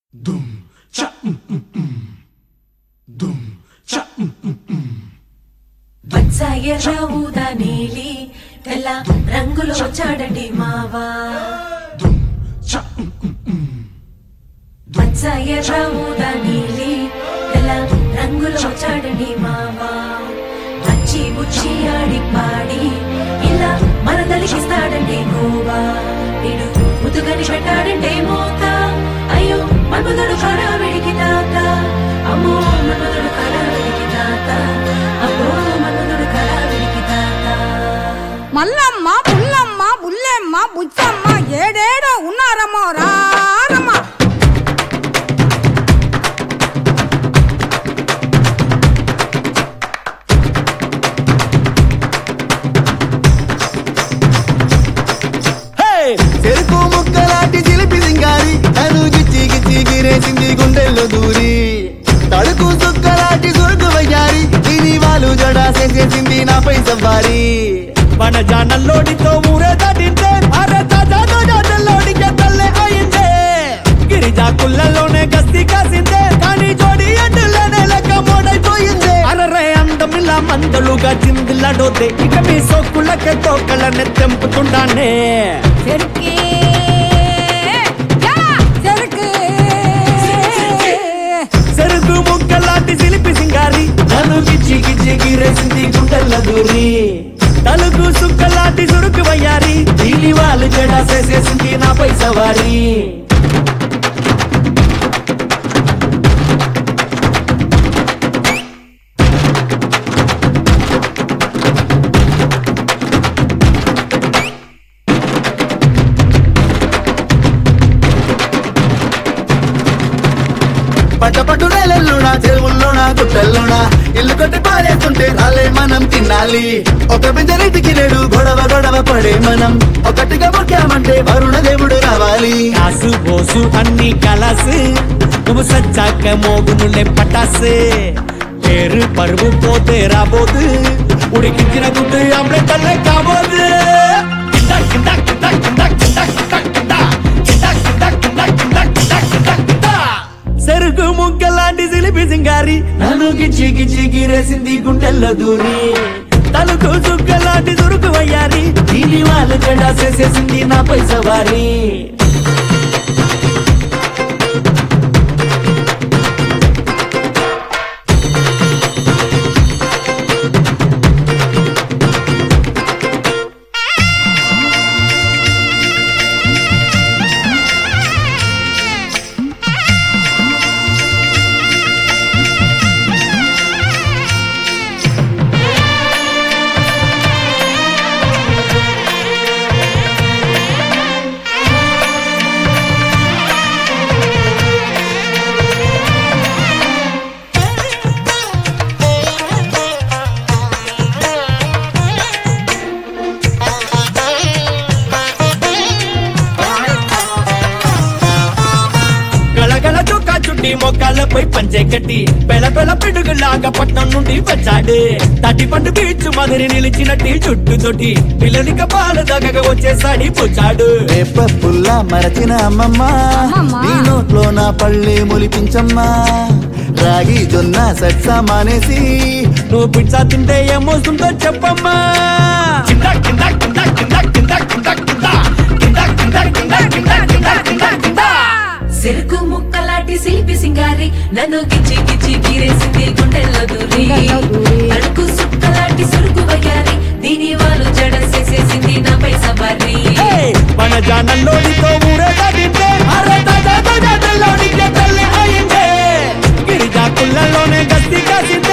Dum cha mm mm mm. Dum cha mm mm mm. పచ్చ ఎర్ర ఊదా నీలి తెల్ల రంగులో వచ్చాడండి మావా Dum cha mm mm mm. పచ్చ ఎర్ర ఊదా నీలి తెల్ల రంగులో వచ్చాడండి మావా వచ్చి బుచ్చి ఆడి పాడి ఇలా మనదలికిస్తాడండి గోవా ఇడు ముతుగని పెట్టాడంటే మోత అయ్యో మన్మధుడు కళావిడికి తాత అమ్మో మన్మధుడు కళావిడికి తాత అమ్మో మన్మధుడు కళావిడికి తాత మల్లమ్మ పుల్లమ్మ బుల్లెమ్మ బుచ్చమ్మ ఏడేడో ఉన్నారమ్మో రారమ్మ హే! చెరుకు ముక్కలాంటి చిలిపి సింగారి తను గిచ్చి గిచ్చి గిరేసింది గుండెల్లో దూరి తడుకు సుక్కలాంటి సురుకు వయ్యారి దీని వాళ్ళు జడాసేసేసింది నాపై సవ్వారి మన జానల్లోడితో ఊరే దాటింటే అరే తాజాతో జాతల్లోడికి తల్లే అయిందే గిరిజా కుళ్ళలోనే గస్తీ కాసిందే కానీ జోడి ఎడ్డులోనే లెక్క మోడైపోయిందే అరరే అందమిలా మందలుగా చిందిల్లడోతే ఇక మీ సోకులకే తోకలనే తెంపుతుండానే చెరుకే యా, చెరుకే చెరుకు ముక్కలాంటి సిలిపి సింగారి నన్ను గిచ్చి గిచ్చి గిరేసింది గుండెల్ల దూరి తలుకు సుక్కలాంటి సురుకు వయ్యారి దీని వాళ్ళు జడా చేసేసింది నాపై సవారి పట్ట పట్టు నేలల్లోనా చెరువుల్లోనా గుట్టల్లోనా ఇల్లు కొట్టి పారేస్తుంటే రాలే మనం తినాలి ఒక పింజరెడ్డికి నేడు గొడవ గొడవ పడే మనం ఒకటిగా మొక్కామంటే వరుణ దేవుడు రావాలి కాసు బోసు అన్ని కలసు నువ్వు సచ్చాక మోగునులే పటాసు పేరు పరువు పోతే రాబోదు ఉడికించిన గుడ్డు అమృతల్లే కాబోదు కింద కింద కింద కింద కింద కింద కింద కింద కింద కింద కింద కింద కింద కింద సెరుకు ముక్కలాంటి సిలిపి సింగారి నన్ను గిచ్చి గిచ్చి గిరేసింది గుండెల్లో దూరి తలుకు సుక్కలాంటి దురుకు వయ్యారి దీని వాళ్ళు జడా చేసేసింది నాపై సవారి గలగల చొక్కా చుట్టి మొక్కలపై పంచే కట్టి పెల పెల పిడుగులాగా పట్నం నుండి వచ్చాడు తటి పండు బీచ్ మదిరి నిలిచినట్టి చుట్టు తొట్టి పిల్లనిక పాలు దగ్గర వచ్చేసాడి పుచ్చాడు రేప పుల్ల మరచిన అమ్మమ్మ అమ్మమ్మ. నీ నోట్లో నా పళ్ళే మొలిపించమ్మా రాగి జొన్న సట్స మానేసి నువ్వు పిజ్జా తింటే ఏమొస్తుందో చెప్పమ్మా కింద కింద కింద కింద కింద కింద కింద కింద కింద కింద కింద కింద కింద కింద సిరుకు ముక్కలాంటి శిల్పి సింగారి నన్ను గిచ్చి గిచ్చి గీరేసింది గుండెల్లో దూరి గుండెల్లో దూరి. అడుగు సుక్కలాంటి సురుకు వయ్యారి దీని వాళ్ళు జడ చేసేసింది నాపై సవారి ఏయ్! మన జానల్లోనితో ఊరే దాటింటే అరే తాజా తాజా తెల్లోనికి తల్లి అయిందే గిరిజా కుళ్ళలోనే గస్తీ కాసిందే